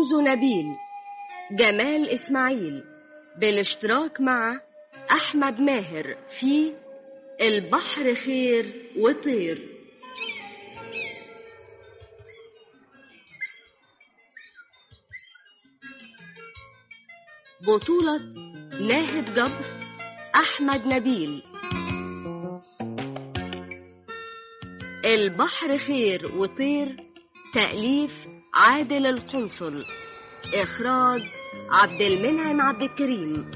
زوزو نبيل جمال إسماعيل بالاشتراك مع أحمد ماهر في البحر خير وطير بطولة ناهد جبر أحمد نبيل البحر خير وطير تأليف عادل القنصل إخراج عبد المنعم عبد الكريم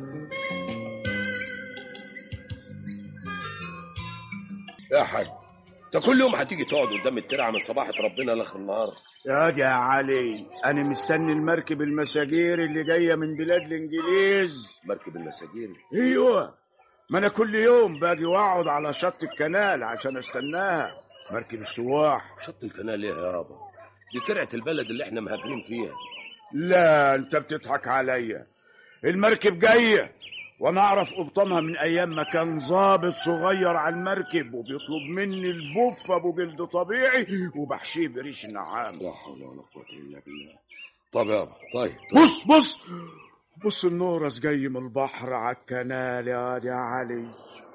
يا حاج انت كل يوم هتيجي تقعد قدام الترعه من صباحة ربنا لاخر النهار يا دي يا علي انا مستني المركب المساجير اللي جايه من بلاد الانجليز مركب المساجير ايوه ما انا كل يوم باجي واقعد على شط الكنال عشان استناها مركب السواح شط القناه ليه يابا دي ترعه البلد اللي احنا مهاجرين فيها لا انت بتضحك عليا المركب جايه وانا اعرف قبطانها من ايام ما كان ظابط صغير على المركب وبيطلب مني البوف ابو جلد طبيعي وبحشيه بريش النعام لا حول ولا قوه الا بالله طب يابا طيب, طيب. بص بص بص النورس جاي من البحر على الكنال يا يا علي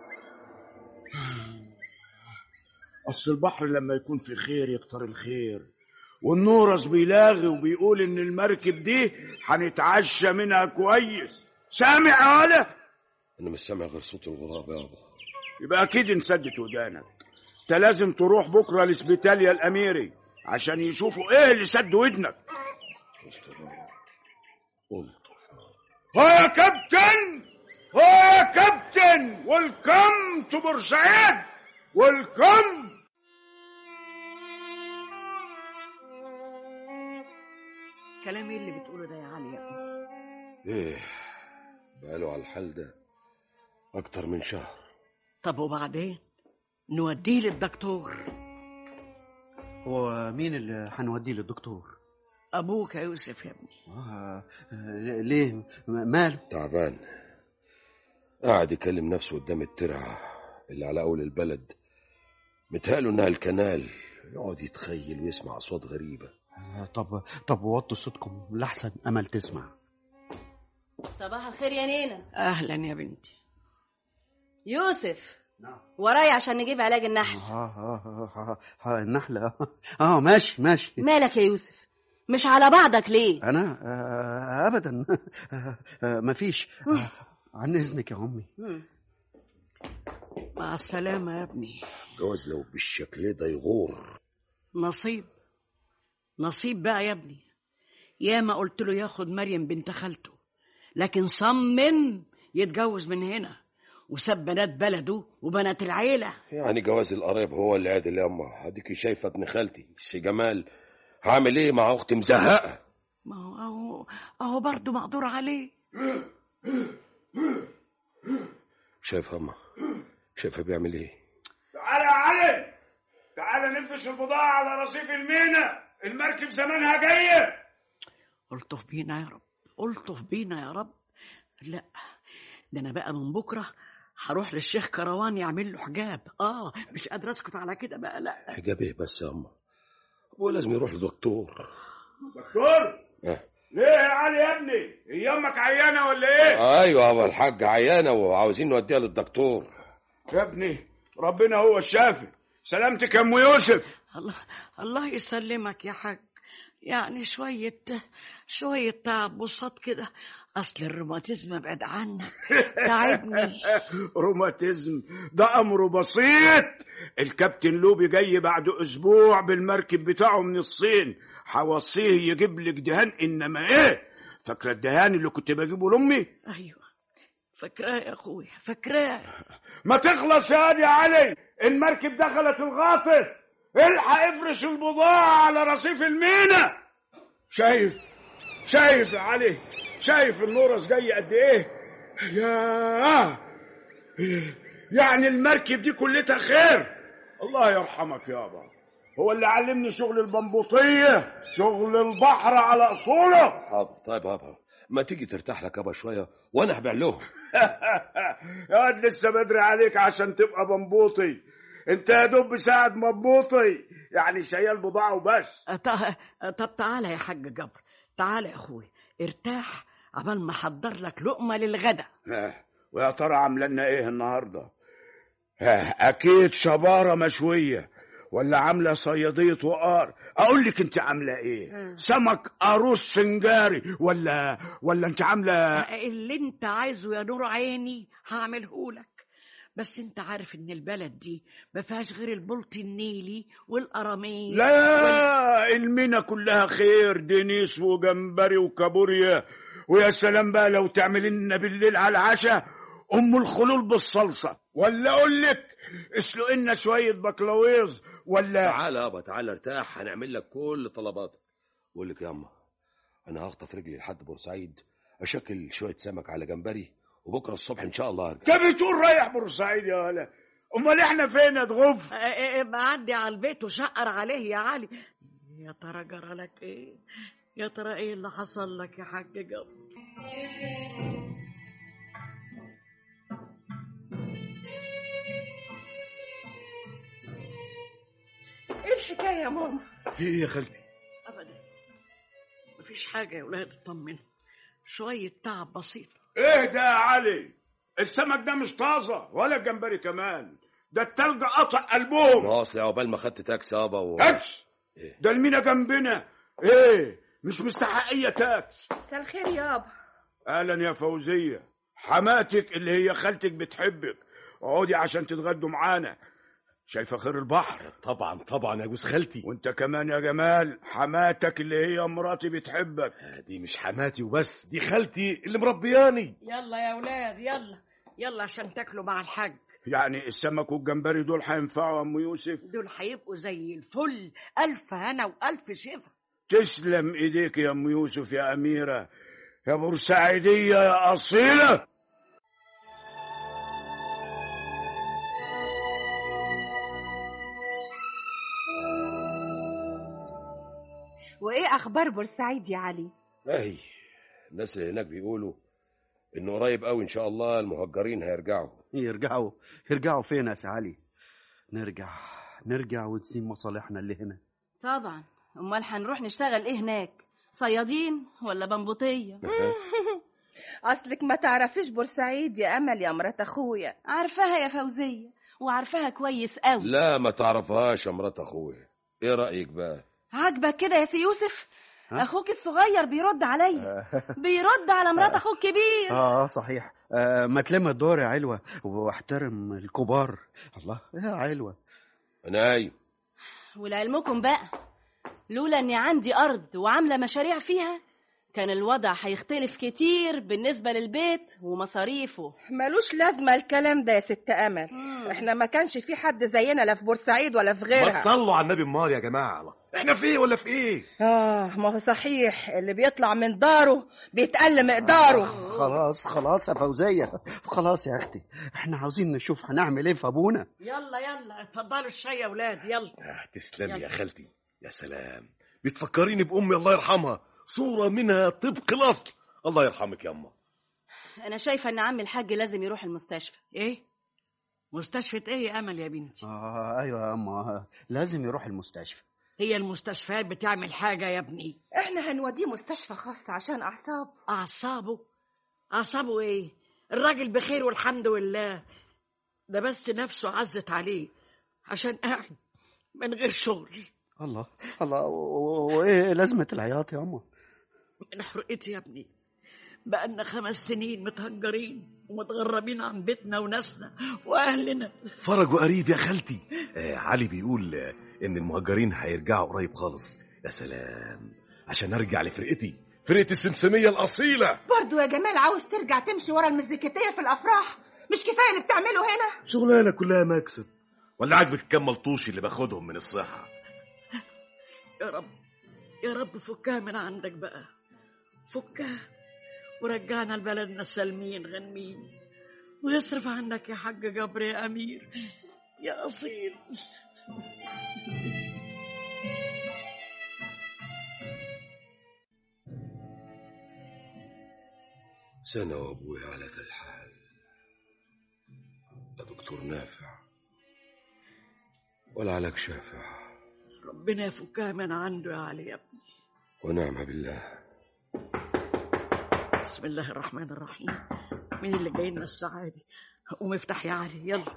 اصل البحر لما يكون في خير يكتر الخير والنورس بيلاغي وبيقول ان المركب دي هنتعشى منها كويس سامع يا ولا انا مش سامع غير صوت الغراب يابا يبقى اكيد انسدت ودانك انت لازم تروح بكره لاسبيتاليا الاميري عشان يشوفوا ايه اللي سد ودنك استرار قلت ها يا كابتن ها يا كابتن ويلكم تو بورسعيد ويلكم كلام ايه اللي بتقوله ده يا علي يا ابني ايه بقاله على الحال ده اكتر من شهر طب وبعدين نوديه للدكتور هو مين اللي هنوديه للدكتور؟ ابوك يا يوسف يا ابني آه آه، ليه م- ماله؟ تعبان قاعد يكلم نفسه قدام الترعه اللي على اول البلد متهيأله انها الكنال يقعد يتخيل ويسمع اصوات غريبه آه، طب طب وطوا صوتكم لحسن امل تسمع صباح الخير يا نينا اهلا يا بنتي يوسف نعم ورايا عشان نجيب علاج النحل اه اه اه, آه, آه النحلة اه اه ماشي ماشي مالك يا يوسف مش على بعضك ليه انا آه ابدا آه آه مفيش آه عن اذنك يا امي مم. مع السلامه يا ابني جواز لو بالشكل ده يغور نصيب نصيب بقى يا ابني ياما قلت له ياخد مريم بنت خالته لكن صمم يتجوز من هنا وساب بنات بلده وبنات العيله يعني جواز القرايب هو اللي عادل يا اما اديكي شايفه ابن خالتي سي جمال هعمل ايه مع اختي مزهقه ما هو اهو اهو برضه مقدور عليه شايف اما شايفه بيعمل ايه تعالى يا علي تعالى ننفش البضاعة على رصيف المينا المركب زمانها جاية الطف بينا يا رب الطف بينا يا رب لا ده انا بقى من بكره هروح للشيخ كروان يعمل له حجاب اه مش قادره اسكت على كده بقى لا حجاب ايه بس يا اما هو لازم يروح لدكتور دكتور آه. ليه يا علي يا ابني هي امك عيانة ولا ايه ايوه يابا الحاج عيانه وعاوزين نوديها للدكتور يا ابني ربنا هو الشافي سلامتك يا ام يوسف الله الله يسلمك يا حاج يعني شوية شوية تعب بساط كده أصل الروماتيزم بعد عنك تعبني روماتيزم ده امره بسيط الكابتن لوبي جاي بعد اسبوع بالمركب بتاعه من الصين هوصيه يجيب لك دهان انما ايه فاكره الدهان اللي كنت بجيبه لامي أيوة فاكراه يا أخويا فاكراه ما تخلص يا واد يا علي المركب دخلت الغاطس الحق افرش البضاعة على رصيف المينا شايف شايف يا علي شايف النورس جاي قد ايه يا يعني المركب دي كلتها خير الله يرحمك يابا هو اللي علمني شغل البنبوطية شغل البحر على أصوله حاضر طيب يابا ما تيجي ترتاح لك يابا شويه وانا هبيع لهم يا واد لسه بدري عليك عشان تبقى بنبوطي انت يا دوب بساعد مبوطي يعني شيال بضاعة وبس أه، ط- طب تعالى يا حاج جبر تعال يا اخوي ارتاح عبال ما احضر لك لقمه للغدا آه، ويا ترى عامله لنا ايه النهارده آه، اكيد شباره مشويه ولا عامله صياديه وقار اقول لك انت عامله ايه سمك قاروص سنجاري ولا ولا انت عامله اللي انت عايزه يا نور عيني هعمله لك بس انت عارف ان البلد دي ما فيهاش غير البلط النيلي والقراميط لا المينا كلها خير دينيس وجمبري وكابوريا ويا سلام بقى لو تعمل لنا بالليل على العشاء ام الخلول بالصلصه ولا اقول لك اسلق لنا شويه بكلاويز ولا تعال يابا تعال ارتاح هنعمل لك كل طلباتك بقول لك يا اما انا هخطف رجلي لحد بورسعيد اشكل شويه سمك على جمبري وبكره الصبح ان شاء الله ارجع انت بتقول رايح بورسعيد يا ولا امال احنا فين يا تغف اه، اه، اه، بعدي على البيت وشقر عليه يا علي يا ترى جرى لك ايه يا ترى ايه اللي حصل لك يا حاج جبر ايه الحكايه يا ماما في ايه يا خالتي ابدا مفيش حاجه يا ولاد اطمنوا شويه تعب بسيط ايه ده يا علي السمك ده مش طازه ولا الجمبري كمان ده التلج قطع قلبهم ما اصل عقبال ما خدت تاكسي يابا و... تاكس إيه؟ ده المينا جنبنا ايه مش مستحقيه تاكس مساء الخير يابا اهلا يا فوزيه حماتك اللي هي خالتك بتحبك اقعدي عشان تتغدوا معانا شايفه خير البحر طبعا طبعا يا جوز خالتي وانت كمان يا جمال حماتك اللي هي مراتي بتحبك آه، دي مش حماتي وبس دي خالتي اللي مربياني يلا يا ولاد يلا يلا عشان تاكلوا مع الحاج يعني السمك والجمبري دول هينفعوا يا ام يوسف دول هيبقوا زي الفل الف هنا والف شفا تسلم ايديك يا ام يوسف يا اميره يا بورسعيديه يا اصيله وايه اخبار بورسعيد يا علي اهي الناس اللي هناك بيقولوا انه قريب قوي ان شاء الله المهجرين هيرجعوا يرجعوا يرجعوا فين يا سي علي نرجع نرجع وتزين مصالحنا اللي هنا طبعا امال هنروح نشتغل ايه هناك صيادين ولا بنبوطيه اصلك ما تعرفيش بورسعيد يا امل يا مرات اخويا عارفاها يا فوزيه وعارفاها كويس قوي لا ما تعرفهاش يا مرات اخويا ايه رايك بقى عاجبك كده يا سي يوسف ها؟ اخوك الصغير بيرد عليا بيرد على مرات اخوك كبير اه صحيح آه ما تلم الدور يا علوة واحترم الكبار الله يا علوة انا قايم ولعلمكم بقى لولا اني عندي ارض وعامله مشاريع فيها كان الوضع هيختلف كتير بالنسبه للبيت ومصاريفه ملوش لازمه الكلام ده يا ست امل مم. احنا ما كانش في حد زينا لا في بورسعيد ولا في ما غيرها تصلوا على النبي امال يا جماعه الله. احنا في ايه ولا في ايه اه ما هو صحيح اللي بيطلع من داره بيتقل مقداره خلاص خلاص يا فوزية خلاص يا اختي احنا عاوزين نشوف هنعمل ايه في ابونا يلا يلا اتفضلوا الشاي يا ولاد يلا آه تسلمي يلا. يا خالتي يا سلام بتفكريني بامي الله يرحمها صوره منها طبق الاصل الله يرحمك يا اما انا شايفه ان عم الحاج لازم يروح المستشفى ايه مستشفى ايه يا امل يا بنتي اه ايوه يا اما لازم يروح المستشفى هي المستشفيات بتعمل حاجه يا ابني احنا هنوديه مستشفى خاص عشان اعصاب اعصابه اعصابه ايه الراجل بخير والحمد لله ده بس نفسه عزت عليه عشان قاعد من غير شغل الله الله و- و- وايه لازمة العياط يا اما من حرقتي يا ابني بقالنا خمس سنين متهجرين ومتغربين عن بيتنا وناسنا واهلنا فرج وقريب يا خالتي آه علي بيقول آه ان المهجرين هيرجعوا قريب خالص يا سلام عشان ارجع لفرقتي فرقه السمسميه الاصيله برضو يا جمال عاوز ترجع تمشي ورا المزيكتيه في الافراح مش كفايه اللي بتعمله هنا شغلانه كلها مكسب ولا عاجبك الكام ملطوش اللي باخدهم من الصحه يا رب يا رب فكها من عندك بقى فكها ورجعنا لبلدنا سالمين غنمين ويصرف عنك يا حاج جبر يا امير يا اصيل سنة وأبوي على ذا الحال لا دكتور نافع ولا علاج شافع ربنا يفكها من عنده يا علي يا ابني ونعم بالله بسم الله الرحمن الرحيم مين اللي جاي لنا الساعة دي قوم افتح يا علي يلا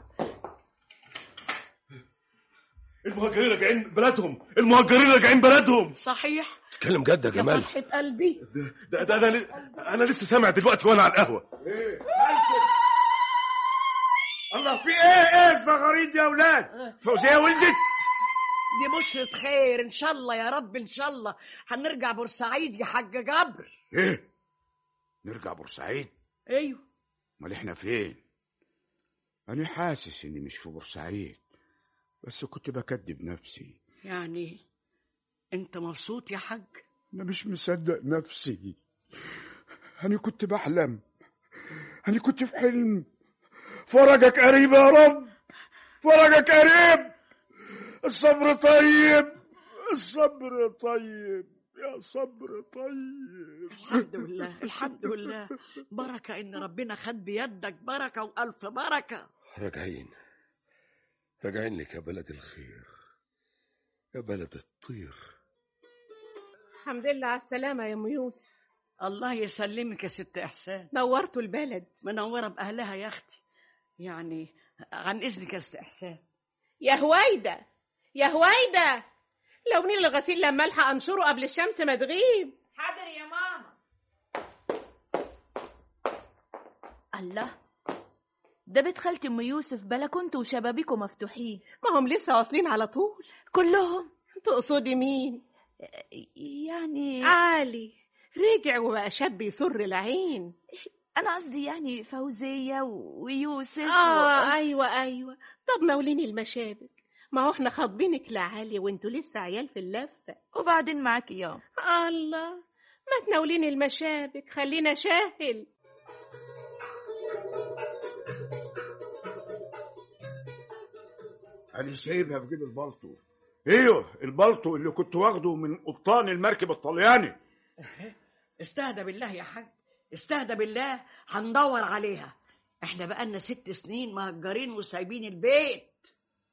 المهاجرين راجعين بلدهم المهاجرين راجعين بلدهم صحيح تتكلم جد يا يا جمال فرحة قلبي ده, ده انا ل- انا لسه سامع دلوقتي وانا على القهوه الله في ايه ايه الزغاريد يا اولاد فوزيه ولدت دي بشرة خير ان شاء الله يا رب ان شاء الله هنرجع بورسعيد يا حاج جبر ايه نرجع بورسعيد ايوه امال احنا فين انا حاسس اني مش في بورسعيد بس كنت بكدب نفسي يعني انت مبسوط يا حاج انا مش مصدق نفسي انا كنت بحلم انا كنت في حلم فرجك قريب يا رب فرجك قريب الصبر طيب الصبر طيب يا صبر طيب الحمد لله الحمد لله بركة ان ربنا خد بيدك بركة والف بركة راجعين راجعين لك يا بلد الخير يا بلد الطير الحمد لله على السلامة يا أم يوسف الله يسلمك يا ست احسان نورتوا البلد منورة باهلها يا اختي يعني عن اذنك يا ست احسان يا هويدا يا هويدا لو نيل الغسيل لما الحق انشره قبل الشمس ما تغيب حاضر يا ماما الله ده بيت خالتي ام يوسف بلكونته وشبابيكه مفتوحين ما هم لسه واصلين على طول كلهم تقصدي مين يعني علي رجع وبقى شاب يسر العين انا قصدي يعني فوزيه و- ويوسف اه و... ايوه ايوه طب ناوليني المشابك ما هو احنا خاطبينك لعالي وانتوا لسه عيال في اللفه وبعدين معاكي يوم الله ما تناوليني المشابك خلينا شاهل انا سايبها في جيب البلطو ايوه البلطو اللي كنت واخده من قبطان المركب الطلياني استهدى بالله يا حاج استهدى بالله هندور عليها احنا بقالنا ست سنين مهجرين وسايبين البيت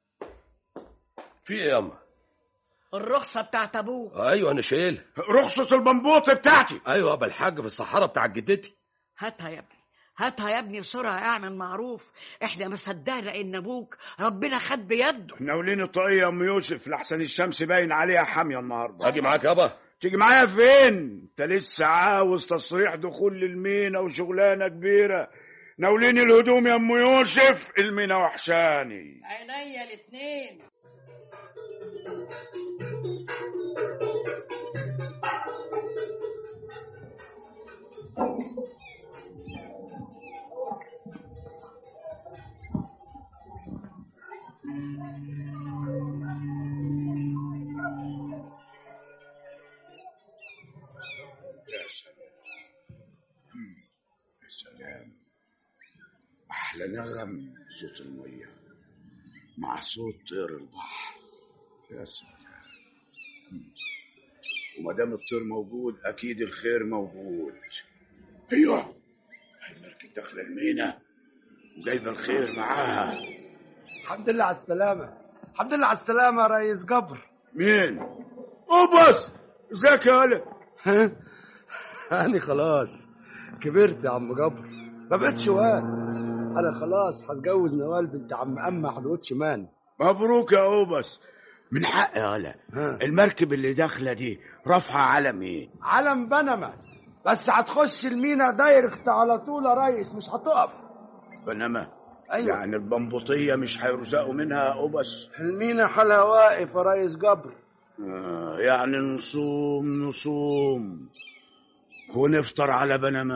في ايه يا اما الرخصة بتاعت ابوك ايوه انا شايلها رخصة البنبوط بتاعتي ايوه ابا الحاج في الصحراء بتاع جدتي هاتها يا ابني هاتها يا ابني بسرعة اعمل معروف احنا ما صدقنا ان ابوك ربنا خد بيده ناوليني الطاقية يا ام يوسف لحسن الشمس باين عليها حامية النهارده اجي معاك يابا تيجي معايا فين انت لسه عاوز تصريح دخول للمينا وشغلانه كبيره ناوليني الهدوم يا ام يوسف المينا وحشاني عينيا الاتنين يا سلام مم. يا سلام احلى نغم صوت الميه مع صوت طير البحر يا سلام مم. وما دام الطير موجود اكيد الخير موجود ايوه المركب داخله المينا وجايبه الخير معاها الحمد لله على السلامة الحمد لله على السلامة يا ريس جبر مين؟ اوبس ازيك يا ولد؟ ها أنا خلاص كبرت يا عم جبر ما بقتش واد أنا خلاص هتجوز نوال بنت عم أما حلوت شمان مبروك يا اوبس من حق يا ولد ها. المركب اللي داخله دي رافعه علم ايه؟ علم بنما بس هتخش المينا دايركت على طول يا ريس مش هتقف بينما أيوة. يعني البنبوطيه مش هيرزقوا منها يا اوبس المينا حالها واقف يا ريس جبر آه يعني نصوم نصوم ونفطر على بنما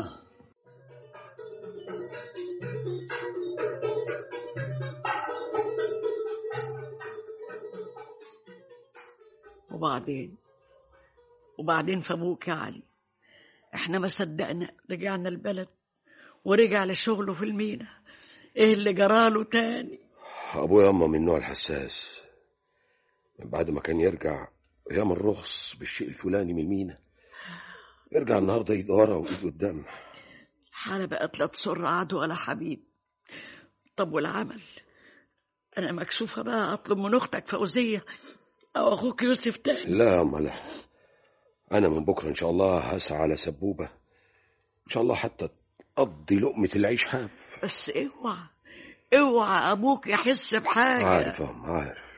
وبعدين وبعدين فابوك يا علي احنا ما صدقنا رجعنا البلد ورجع لشغله في المينا ايه اللي جراله تاني ابويا اما من النوع الحساس من بعد ما كان يرجع يعمل رخص بالشيء الفلاني من المينا يرجع النهارده ايد ورا وايد قدام الحالة بقت لا تسر عدو ولا حبيب طب والعمل انا مكسوفة بقى اطلب من اختك فوزية او اخوك يوسف تاني لا يا أما لا انا من بكره ان شاء الله هسعى على سبوبه ان شاء الله حتى تقضي لقمه العيش حاف بس اوعى اوعى ابوك يحس بحاجه عارف يا عم عارف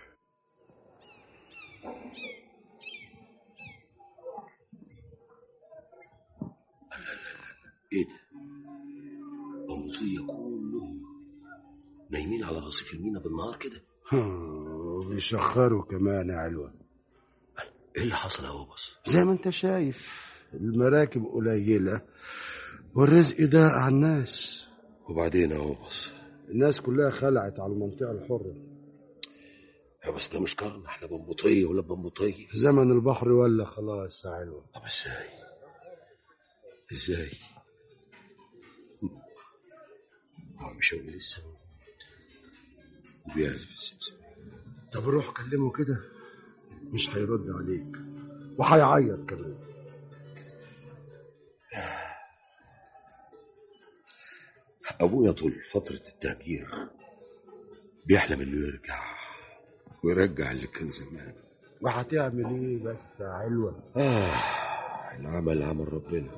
ايه ده؟ بمبوطية كلهم نايمين على رصيف المينا بالنهار كده بيشخروا كمان يا علوة ايه اللي حصل يا بابس؟ زي ما انت شايف المراكب قليلة والرزق ضاق على الناس وبعدين يا بابس الناس كلها خلعت على المنطقة الحرة يا بس ده مش كرم احنا بمبوطية ولا بمبوطية زمن البحر ولا خلاص يا علوة طب ازاي؟ ازاي؟ عم شوقي لسه موجود وبيعزف السمسم طب روح كلمه كده مش هيرد عليك وهيعيط كمان ابويا طول فترة التهجير بيحلم انه يرجع ويرجع اللي كان زمان وهتعمل ايه بس يا علوة آه العمل عمل ربنا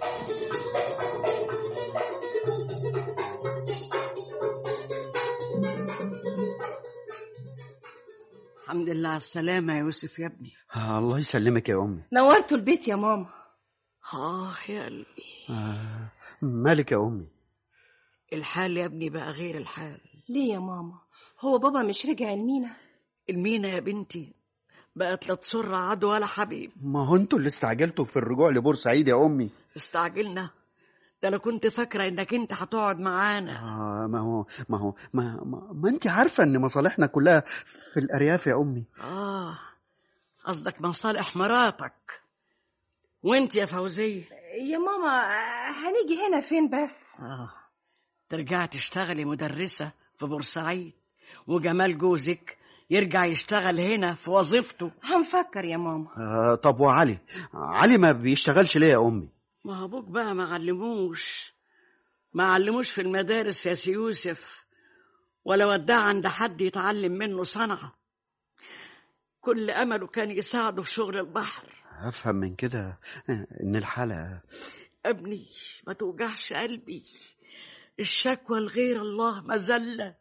الحمد لله على السلامه يا يوسف يا ابني آه الله يسلمك يا أمي نورتوا البيت يا ماما اه يا قلبي آه مالك يا أمي الحال يا ابني بقى غير الحال ليه يا ماما هو بابا مش رجع المينا المينا يا بنتي بقت لا تسر عدو ولا حبيب ما هو انتوا اللي استعجلتوا في الرجوع لبورسعيد يا أمي استعجلنا ده انا كنت فاكره انك انت هتقعد معانا آه ما هو ما هو ما, ما, ما انت عارفة ان مصالحنا كلها في الأرياف يا أمي اه قصدك مصالح مراتك وانت يا فوزيه يا ماما هنيجي هنا فين بس اه ترجعي تشتغلي مدرسه في بورسعيد وجمال جوزك يرجع يشتغل هنا في وظيفته هنفكر يا ماما آه طب وعلي علي ما بيشتغلش ليه يا أمي ما هو ابوك بقى ما علموش ما علموش في المدارس يا سي يوسف ولا وداه عند حد يتعلم منه صنعة كل أمله كان يساعده في شغل البحر أفهم من كده إن الحالة ابني ما توجعش قلبي الشكوى لغير الله مذلة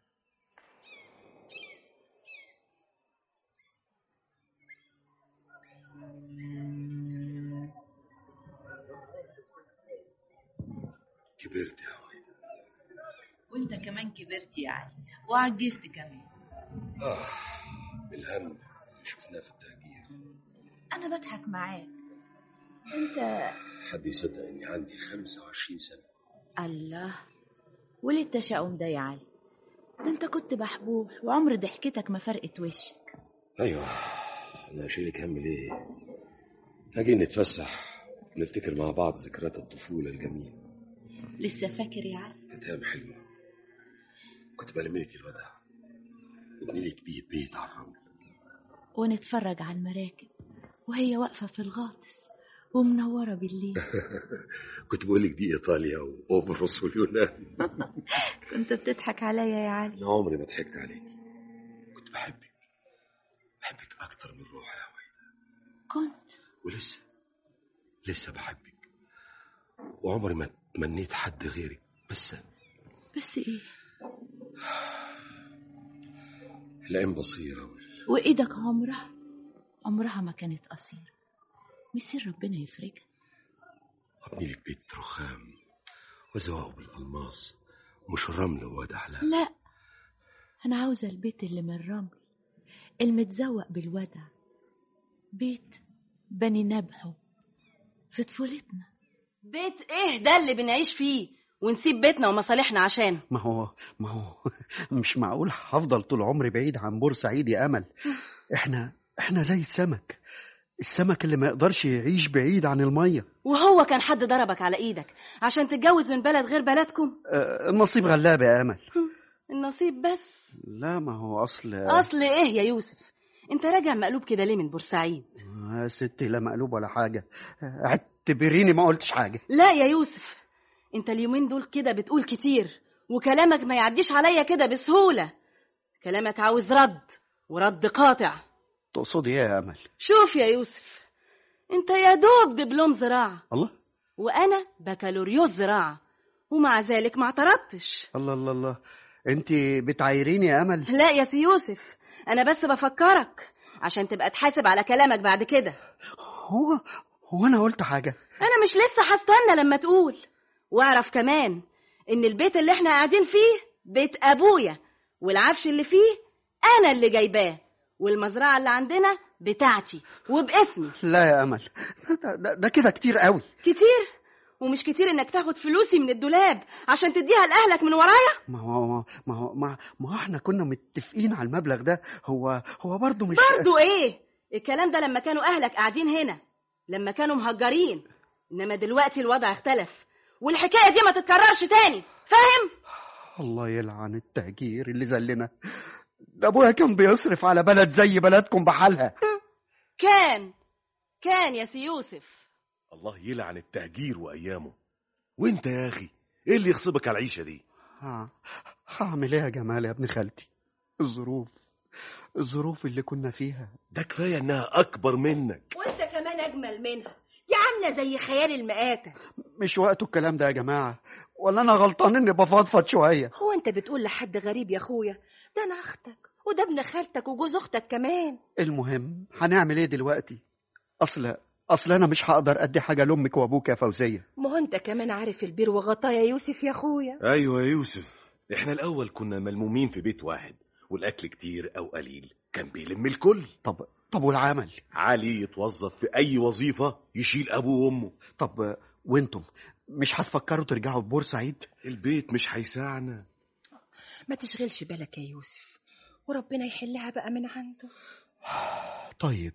كبرت يا ولد وانت كمان كبرت يا علي وعجزت كمان اه بالهم اللي شفناه في التهجير انا بضحك معاك انت حد يصدق اني عندي 25 سنة الله وليه التشاؤم ده يا علي ده انت كنت بحبوح وعمر ضحكتك ما فرقت وشك ايوه انا اشيلك هم ليه نجي نتفسح ونفتكر مع بعض ذكريات الطفولة الجميلة لسه فاكر يا علي كانت ايام حلوة كنت بلملك الودع وابني لك بيه بيت على الرمل ونتفرج على المراكب وهي واقفة في الغاطس ومنورة بالليل كنت بقول لك دي ايطاليا وقبرص واليونان كنت بتضحك عليا يا علي انا عمري ما ضحكت عليك كنت بحبك بحبك اكتر من روحي يا ويلة كنت ولسه لسه بحبك وعمري ما تمنيت حد غيرك بس بس ايه العين بصيرة وال- وايدك عمرها عمرها ما كانت قصيرة مسير ربنا يفرجها ابني لك بيت رخام وزواقه بالالماس مش رمل وودع لا لا انا عاوزة البيت اللي من الرمل المتزوق بالودع بيت بني نبحه في طفولتنا بيت ايه ده اللي بنعيش فيه ونسيب بيتنا ومصالحنا عشان ما هو ما هو مش معقول هفضل طول عمري بعيد عن بورسعيد يا امل احنا احنا زي السمك السمك اللي ما يقدرش يعيش بعيد عن الميه وهو كان حد ضربك على ايدك عشان تتجوز من بلد غير بلدكم آه، النصيب غلاب يا امل النصيب بس لا ما هو اصل اصل ايه يا يوسف انت راجع مقلوب كده ليه من بورسعيد يا ستي لا مقلوب ولا حاجه اعتبريني ما قلتش حاجه لا يا يوسف انت اليومين دول كده بتقول كتير وكلامك ما يعديش عليا كده بسهولة كلامك عاوز رد ورد قاطع تقصدي ايه يا امل شوف يا يوسف انت يا دوب دبلوم زراعة الله وأنا بكالوريوس زراعة ومع ذلك ما اعترضتش الله الله الله انت بتعايريني يا امل لا يا سي يوسف أنا بس بفكرك عشان تبقى تحاسب على كلامك بعد كده هو هو انا قلت حاجه أنا مش لسه هستنى لما تقول واعرف كمان إن البيت اللي احنا قاعدين فيه بيت أبويا والعفش اللي فيه أنا اللي جايباه والمزرعة اللي عندنا بتاعتي وباسمي لا يا امل ده, ده, ده كده كتير قوي كتير ومش كتير انك تاخد فلوسي من الدولاب عشان تديها لاهلك من ورايا ما هو ما هو ما, ما هو احنا كنا متفقين على المبلغ ده هو هو برضه مش برضو ايه الكلام ده لما كانوا اهلك قاعدين هنا لما كانوا مهجرين انما دلوقتي الوضع اختلف والحكايه دي ما تتكررش تاني فاهم الله يلعن التهجير اللي زلنا ده ابويا كان بيصرف على بلد زي بلدكم بحالها كان كان يا سي يوسف الله يلعن التهجير وايامه وانت يا اخي ايه اللي يغصبك على العيشه دي ها هعمل ايه يا جمال يا ابن خالتي الظروف الظروف اللي كنا فيها ده كفايه انها اكبر منك وانت كمان اجمل منها دي عامله زي خيال المآتة مش وقته الكلام ده يا جماعه ولا انا غلطان اني بفضفض شويه هو انت بتقول لحد غريب يا اخويا ده انا اختك وده ابن خالتك وجوز اختك كمان المهم هنعمل ايه دلوقتي اصل اصل انا مش هقدر ادي حاجه لامك وابوك يا فوزيه ما هو انت كمان عارف البير وغطاه يا يوسف يا اخويا ايوه يا يوسف احنا الاول كنا ملمومين في بيت واحد والاكل كتير او قليل كان بيلم الكل طب طب والعمل علي يتوظف في اي وظيفه يشيل ابوه وامه طب وانتم مش هتفكروا ترجعوا بورسعيد البيت مش هيساعنا ما تشغلش بالك يا يوسف وربنا يحلها بقى من عنده طيب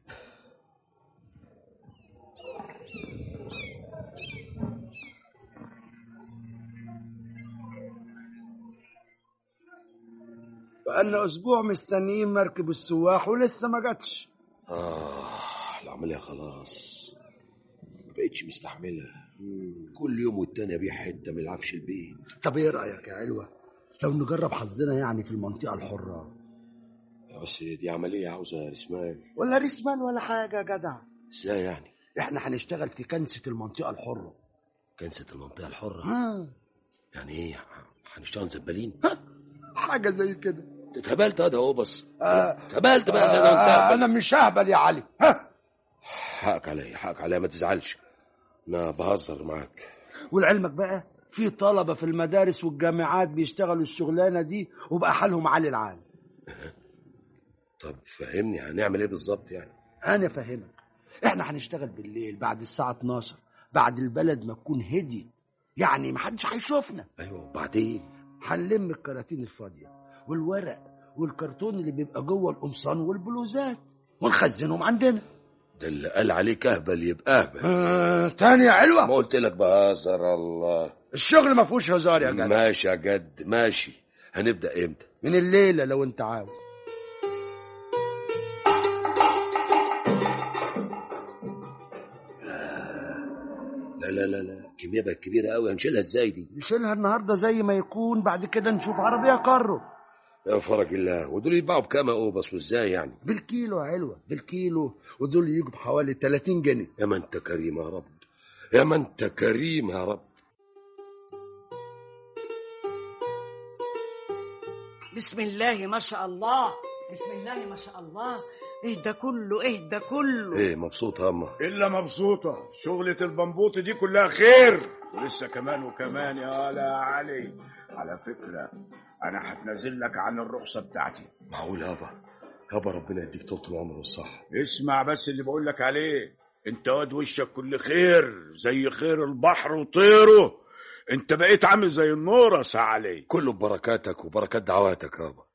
بقالنا اسبوع مستنيين مركب السواح ولسه ما جاتش آه العملية خلاص ما بقتش مستحملها كل يوم والتاني أبيع حتة من العفش البيت طب ايه رايك يا علوه لو نجرب حظنا يعني في المنطقه الحره بس دي عملية عاوزة رسمان ولا رسمان ولا حاجه يا جدع ازاي يعني احنا هنشتغل في كنسه المنطقه الحره كنسة المنطقة الحرة ها يعني ايه هنشتغل زبالين حاجه زي كده اتهبلت هذا هو بس آه. اتهبلت بقى زي ما انت آه هبل. انا مش ههبل يا علي ها حقك عليا حقك عليا ما تزعلش انا بهزر معاك ولعلمك بقى في طلبه في المدارس والجامعات بيشتغلوا الشغلانه دي وبقى حالهم عالي العال طب فهمني هنعمل ايه بالظبط يعني انا فاهمك احنا هنشتغل بالليل بعد الساعه 12 بعد البلد ما تكون هديت يعني محدش هيشوفنا ايوه وبعدين هنلم الكراتين الفاضيه والورق والكرتون اللي بيبقى جوه القمصان والبلوزات ونخزنهم عندنا ده اللي قال عليك اهبل يبقى اهبل آه تاني يا علوه ما قلت لك بهزر الله الشغل ما فيهوش هزار يا جدع ماشي يا جد ماشي هنبدا امتى من الليله لو انت عاوز لا لا لا لا الكميه بقت كبيره قوي هنشيلها ازاي دي نشيلها النهارده زي ما يكون بعد كده نشوف عربيه كارو يا فرج الله ودول يتباعوا بكام يا اوبس وازاي يعني بالكيلو يا علوه بالكيلو ودول يجوا بحوالي 30 جنيه يا ما انت كريم يا رب يا ما انت كريم يا رب بسم الله ما شاء الله بسم الله ما شاء الله ايه ده كله ايه ده كله ايه مبسوط يا اما الا مبسوطه شغله البنبوط دي كلها خير ولسه كمان وكمان يا لا علي على فكره انا هتنازل لك عن الرخصه بتاعتي معقول يابا يابا ربنا يديك طول العمر والصحه اسمع بس اللي بقول لك عليه انت واد وشك كل خير زي خير البحر وطيره انت بقيت عامل زي النورة يا علي كله ببركاتك وبركات دعواتك يابا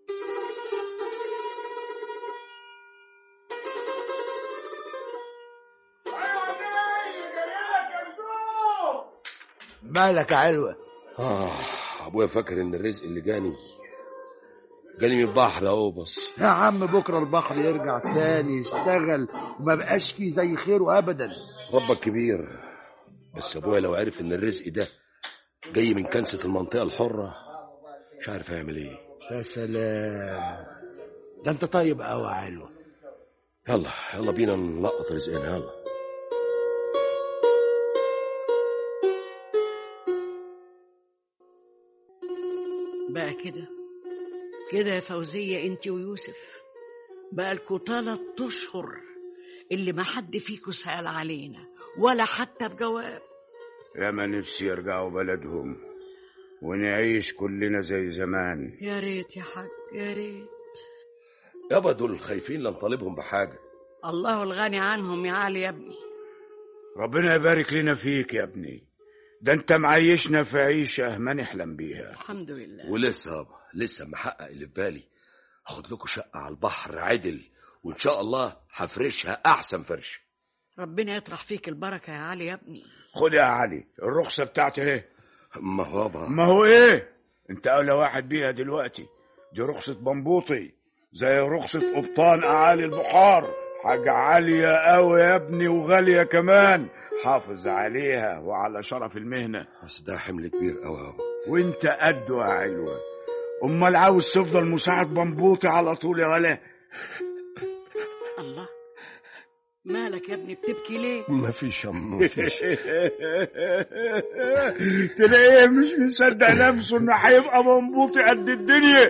مالك يا علوه اه ابويا فاكر ان الرزق اللي جاني جاني من البحر اهو بس يا عم بكره البحر يرجع تاني يشتغل وما بقاش فيه زي خيره ابدا ربك كبير بس ابويا لو عرف ان الرزق ده جاي من كنسة المنطقة الحرة مش عارف هيعمل ايه يا سلام ده انت طيب قوي يا علوه يلا يلا بينا نلقط رزقنا يلا بقى كده كده يا فوزية انت ويوسف بقى لكوا تلات اشهر اللي ما حد فيكوا سأل علينا ولا حتى بجواب يا ما نفسي يرجعوا بلدهم ونعيش كلنا زي زمان يا ريت يا حاج يا ريت يابا دول خايفين لا نطالبهم بحاجة الله الغني عنهم يا علي يا ابني ربنا يبارك لنا فيك يا ابني ده انت معيشنا في عيشة ما نحلم بيها الحمد لله ولسه يابا لسه محقق اللي في بالي اخد لكم شقة على البحر عدل وان شاء الله هفرشها احسن فرش ربنا يطرح فيك البركة يا علي يا ابني خد يا علي الرخصة بتاعتي اهي ما هو يابا ما هو ايه انت اولى واحد بيها دلوقتي دي رخصة بنبوطي زي رخصة قبطان اعالي البحار حاجة عالية قوي يا ابني وغالية كمان حافظ عليها وعلى شرف المهنة بس ده حمل كبير قوي يابا وانت قده يا علوة امال عاوز تفضل مساعد بنبوطي على طول يا ولا الله مالك يا ابني بتبكي ليه ما فيش ما فيش تلاقيه مش مصدق نفسه انه هيبقى بنبوطي قد الدنيا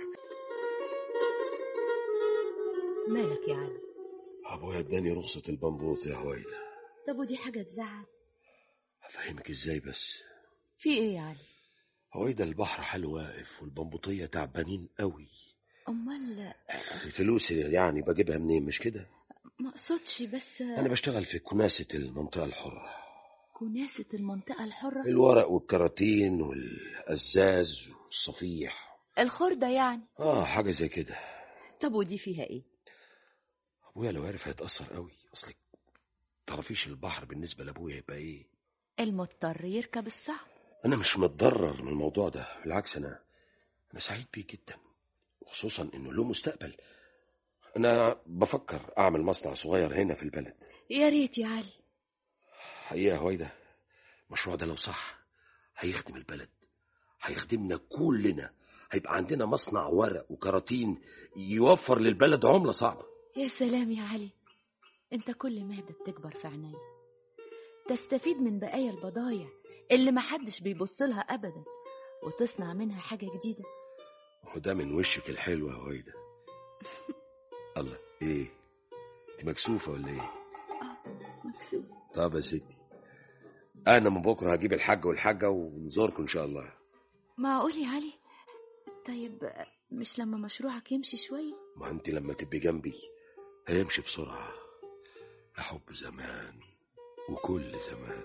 مالك يا علي ابويا اداني رخصة البنبوط يا هويدا طب ودي حاجة تزعل افهمك ازاي بس في ايه يا علي هويدا البحر حال واقف والبنبوطية تعبانين قوي امال الفلوس يعني بجيبها منين مش كده ما اقصدش بس انا بشتغل في كناسة المنطقة الحرة كناسة المنطقة الحرة الورق والكراتين والازاز والصفيح الخردة يعني اه حاجة زي كده طب ودي فيها ايه ابويا لو عرف هيتأثر قوي اصلك تعرفيش البحر بالنسبة لابويا يبقى ايه المضطر يركب الصعب انا مش متضرر من الموضوع ده بالعكس انا انا سعيد بيه جدا وخصوصا انه له مستقبل انا بفكر اعمل مصنع صغير هنا في البلد يا ريت يا علي حقيقة يا هويدا المشروع ده لو صح هيخدم البلد هيخدمنا كلنا هيبقى عندنا مصنع ورق وكراتين يوفر للبلد عملة صعبة يا سلام يا علي انت كل مهدة بتكبر في عينيا تستفيد من بقايا البضايع اللي محدش بيبص لها ابدا وتصنع منها حاجة جديدة وده من وشك الحلو يا هويدا الله ايه انت مكسوفة ولا ايه مكسوف طب يا ستي انا من بكره هجيب الحاج والحاجه ونزوركم ان شاء الله معقول يا علي طيب مش لما مشروعك يمشي شوية ما انت لما تبقي جنبي هيمشي بسرعه يا حب زمان وكل زمان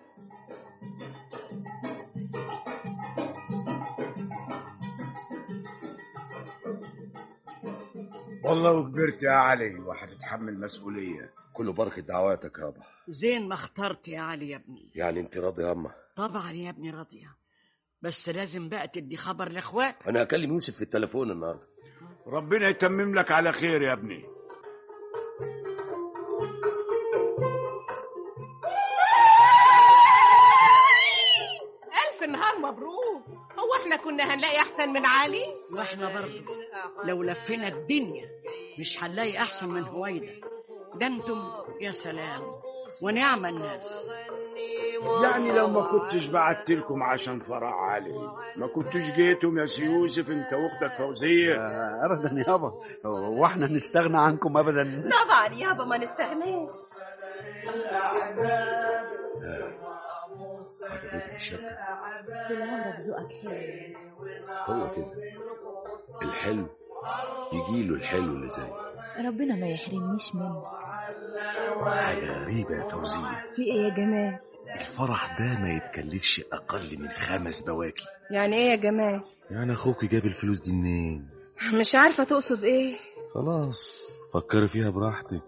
والله وكبرت يا علي وهتتحمل مسؤولية كله بركه دعواتك يابا زين ما اخترت يا علي يا ابني يعني انت راضي يا اما طبعا يا ابني راضية بس لازم بقى تدي خبر لاخوات انا هكلم يوسف في التليفون النهارده ربنا يتمم لك على خير يا ابني ألف نهار مبروك هو احنا كنا هنلاقي أحسن من علي واحنا برضه لو لفينا الدنيا مش هنلاقي احسن من هويدا ده انتم يا سلام ونعم الناس يعني لو ما كنتش بعت لكم عشان فرع علي ما كنتش جيتم يا سي يوسف انت واختك فوزية آه، ابدا يابا هو احنا نستغنى عنكم ابدا طبعا يابا ما نستغناش عجبتك الشقه طول عمرك ذوقك حلو هو كده الحلو يجيله الحلو اللي زيه ربنا ما يحرمنيش منه حاجة غريبة يا فوزية في ايه يا جمال الفرح ده ما يتكلفش أقل من خمس بواكي يعني ايه يا جمال يعني أخوك جاب الفلوس دي منين؟ مش عارفه تقصد ايه خلاص فكري فيها براحتك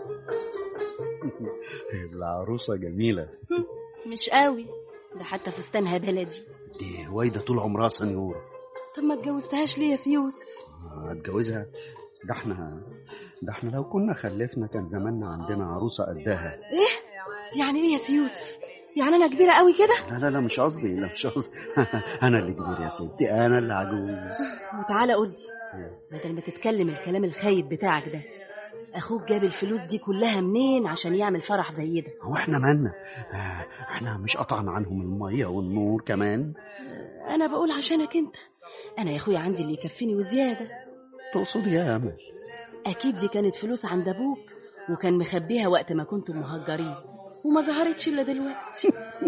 العروسه جميله مش قوي ده حتى فستانها بلدي دي هويدا طول عمرها سنيوره طب ما اتجوزتهاش ليه يا سي يوسف هتجوزها ده احنا ده احنا لو كنا خلفنا كان زماننا عندنا عروسه قدها ايه يعني ايه يا سي يوسف يعني انا كبيره قوي كده لا لا لا مش قصدي لا مش قصدي انا اللي كبير يا ستي انا اللي عجوز وتعالى قول لي بدل ما تتكلم الكلام الخايب بتاعك ده اخوك جاب الفلوس دي كلها منين عشان يعمل فرح زي ده هو احنا مالنا آه، احنا مش قطعنا عنهم الميه والنور كمان انا بقول عشانك انت انا يا اخويا عندي اللي يكفيني وزياده تقصدي يا امل اكيد دي كانت فلوس عند ابوك وكان مخبيها وقت ما كنتم مهجرين وما ظهرتش الا دلوقتي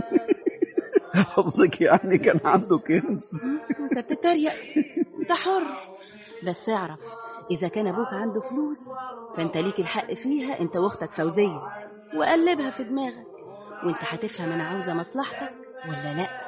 قصدك يعني كان عنده كنز انت بتتريق انت حر بس اعرف اذا كان ابوك عنده فلوس فانت ليك الحق فيها انت واختك فوزيه وقلبها في دماغك وانت هتفهم انا عاوزه مصلحتك ولا لا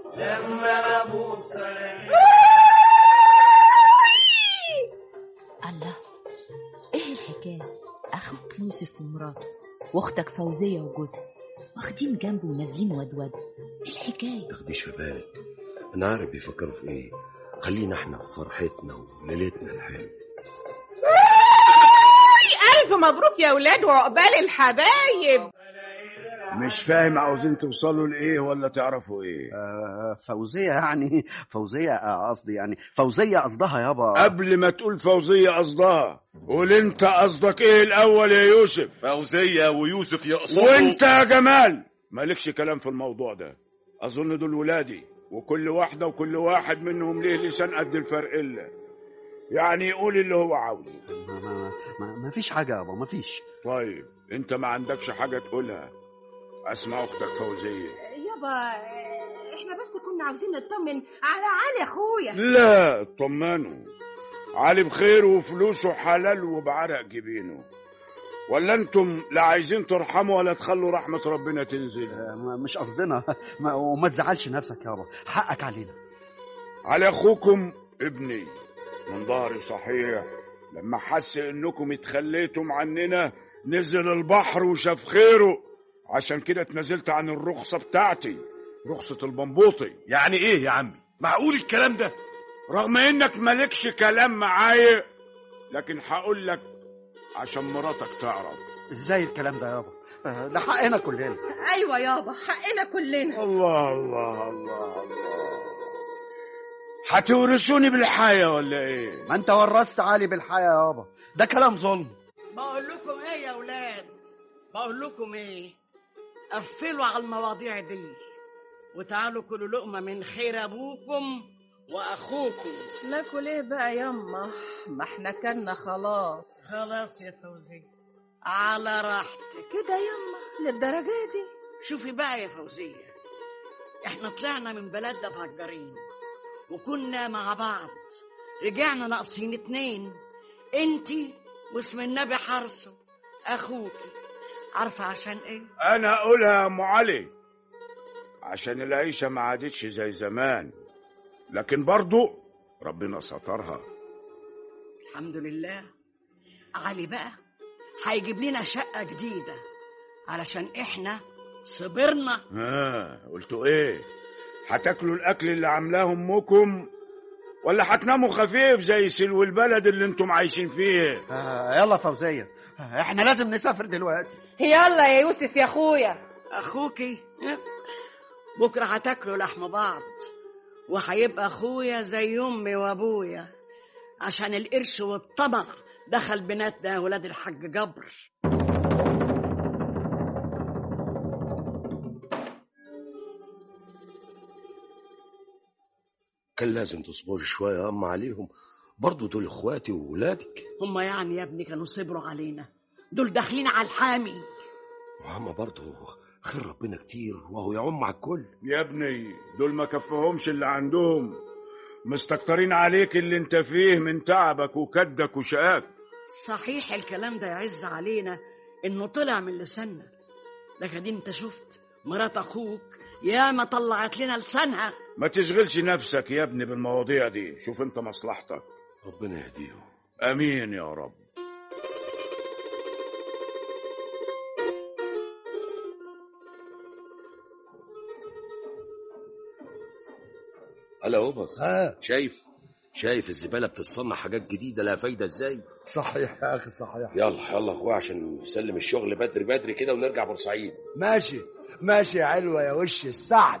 الله ايه الحكايه اخوك يوسف ومراته واختك فوزيه وجوزها واخدين جنبه ونازلين ودود ايه الحكايه تاخديش في بالك انا عارف بيفكروا في ايه خلينا احنا في فرحتنا وليلتنا الحلوه ألف مبروك يا ولاد وعقبال الحبايب مش فاهم عاوزين توصلوا لايه ولا تعرفوا ايه آه فوزية يعني فوزية آه، قصدي يعني فوزية قصدها يابا قبل ما تقول فوزية قصدها قول انت قصدك ايه الاول يا يوسف فوزية ويوسف يقصدوا وانت يا جمال مالكش كلام في الموضوع ده اظن دول ولادي وكل واحدة وكل واحد منهم ليه لسان قد الفرقلة يعني يقول اللي هو عاوزه ما, ما, ما, ما فيش حاجة يابا ما فيش طيب انت ما عندكش حاجة تقولها اسمع اختك فوزية يابا احنا بس كنا عاوزين نطمن على علي اخويا لا اطمنوا علي بخير وفلوسه حلال وبعرق جبينه ولا انتم لا عايزين ترحموا ولا تخلوا رحمة ربنا تنزل آه، ما- مش قصدنا ما وما تزعلش نفسك يابا حقك علينا على اخوكم ابني من ظهري صحيح لما حس انكم اتخليتم عننا نزل البحر وشاف خيره عشان كده اتنازلت عن الرخصة بتاعتي رخصة البنبوطي يعني ايه يا عمي معقول الكلام ده رغم انك مالكش كلام معايا لكن هقول لك عشان مراتك تعرف ازاي الكلام ده يابا آه، ده حقنا كلنا ايوه يابا حقنا كلنا الله الله الله الله هتورثوني بالحياة ولا ايه ما انت ورثت علي بالحياة يابا ده كلام ظلم بقول لكم ايه يا ولاد بقول لكم ايه قفلوا على المواضيع دي وتعالوا كلوا لقمه من خير ابوكم واخوكم ناكل ايه بقى يما ما احنا كلنا خلاص خلاص يا فوزي على راحتك كده يما للدرجة دي شوفي بقى يا فوزية احنا طلعنا من بلدنا مهجرين وكنا مع بعض رجعنا ناقصين اتنين انتي واسم النبي حرصه اخوكي عارفة عشان ايه انا اقولها يا ام علي عشان العيشة ما عادتش زي زمان لكن برضو ربنا سترها الحمد لله علي بقى هيجيب لنا شقة جديدة علشان احنا صبرنا ها قلتوا ايه هتاكلوا الاكل اللي عاملاه امكم ولا هتناموا خفيف زي سلو البلد اللي انتم عايشين فيه آه، يلا فوزية آه، احنا لازم نسافر دلوقتي يلا يا يوسف يا اخويا اخوكي بكره هتاكلوا لحم بعض وهيبقى اخويا زي امي وابويا عشان القرش والطمع دخل بناتنا يا ولاد الحاج جبر كان لازم تصبري شويه يا اما عليهم برضو دول اخواتي وولادك هما يعني يا ابني كانوا صبروا علينا دول داخلين على الحامي وهم برضو خير ربنا كتير وهو يعم على الكل يا ابني دول ما كفهمش اللي عندهم مستكترين عليك اللي انت فيه من تعبك وكدك وشقاك صحيح الكلام ده يعز علينا انه طلع من لساننا لكن انت شفت مرات اخوك ياما طلعت لنا لسانها ما تشغلش نفسك يا ابني بالمواضيع دي شوف انت مصلحتك ربنا يهديهم امين يا رب هلا اوبس ها شايف شايف الزباله بتصنع حاجات جديده لها فايده ازاي صحيح يا اخي صحيح يلا يلا اخويا عشان نسلم الشغل بدري بدري كده ونرجع بورسعيد ماشي ماشي يا علوة يا وش السعد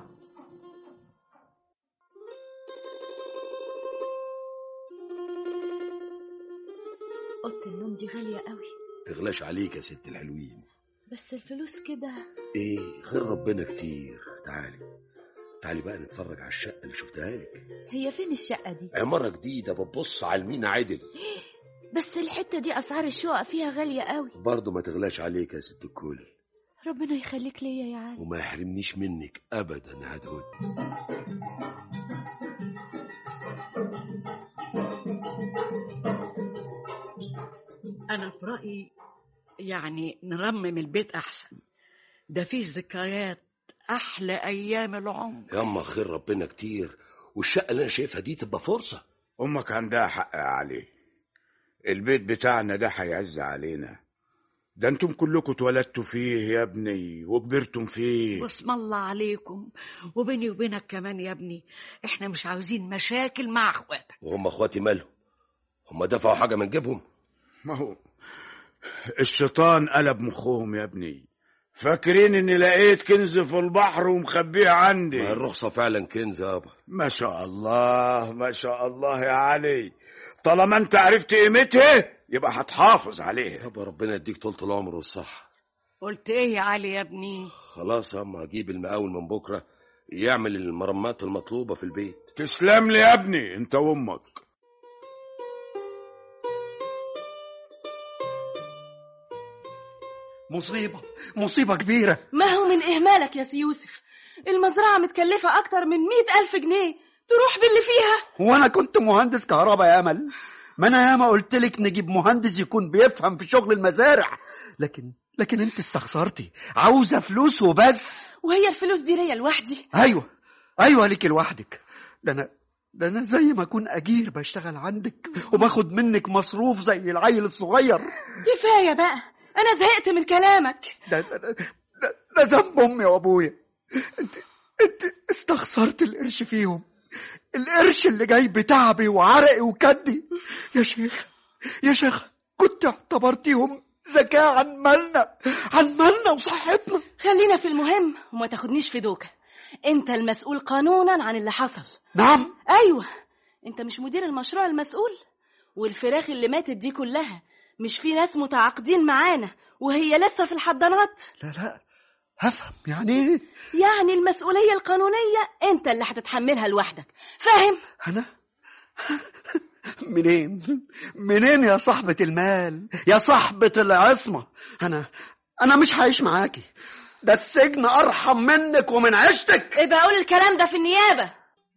اوضه النوم دي غاليه قوي تغلاش عليك يا ست الحلوين بس الفلوس كده ايه خير ربنا كتير تعالي تعالي بقى نتفرج على الشقه اللي شفتها لك هي فين الشقة دي عماره جديده بتبص على المينا عدل بس الحتة دي أسعار الشقق فيها غالية قوي برضه ما تغلاش عليك يا ست الكل ربنا يخليك ليا يا علي وما يحرمنيش منك ابدا يا هدهد أنا في رأيي يعني نرمم البيت أحسن ده فيه ذكريات أحلى أيام العمر ياما خير ربنا كتير والشقه اللي انا شايفها دي تبقى فرصه امك عندها حق يا علي البيت بتاعنا ده هيعز علينا ده انتم كلكم اتولدتوا فيه يا ابني وكبرتم فيه بسم الله عليكم وبيني وبينك كمان يا ابني احنا مش عاوزين مشاكل مع اخواتك وهم اخواتي مالهم هم دفعوا حاجه من جيبهم ما هو الشيطان قلب مخهم يا ابني فاكرين اني لقيت كنز في البحر ومخبيه عندي ما الرخصه فعلا كنز يابا ما شاء الله ما شاء الله يا علي طالما انت عرفت قيمتها يبقى هتحافظ عليها يابا ربنا يديك طولة العمر والصحه قلت ايه يا علي يا ابني خلاص يا اما اجيب المقاول من بكره يعمل المرمات المطلوبه في البيت تسلم لي يا ابني انت وامك مصيبة مصيبة كبيرة ما هو من إهمالك يا سي يوسف المزرعة متكلفة أكتر من مئة ألف جنيه تروح باللي فيها وانا كنت مهندس كهرباء يا امل ما انا ياما قلت لك نجيب مهندس يكون بيفهم في شغل المزارع لكن لكن انت استخسرتي عاوزه فلوس وبس وهي الفلوس دي ليا لوحدي ايوه ايوه ليكي لوحدك ده انا ده انا زي ما اكون اجير بشتغل عندك وباخد منك مصروف زي العيل الصغير كفاية بقى أنا زهقت من كلامك ده ده ده, ده, ده ذنب امي وابويا انت انت استخسرت القرش فيهم القرش اللي جاي بتعبي وعرقي وكدي يا شيخ يا شيخ كنت اعتبرتيهم زكاة عن مالنا عن مالنا وصحتنا خلينا في المهم وما تاخدنيش في دوكة أنت المسؤول قانونا عن اللي حصل نعم أيوة أنت مش مدير المشروع المسؤول والفراخ اللي ماتت دي كلها مش في ناس متعاقدين معانا وهي لسه في الحضانات لا لا هفهم يعني ايه يعني المسؤولية القانونية أنت اللي هتتحملها لوحدك فاهم؟ انا منين منين يا صاحبة المال يا صاحبة العصمة انا انا مش هعيش معاكي ده السجن ارحم منك ومن عيشتك ابقى قول الكلام ده في النيابة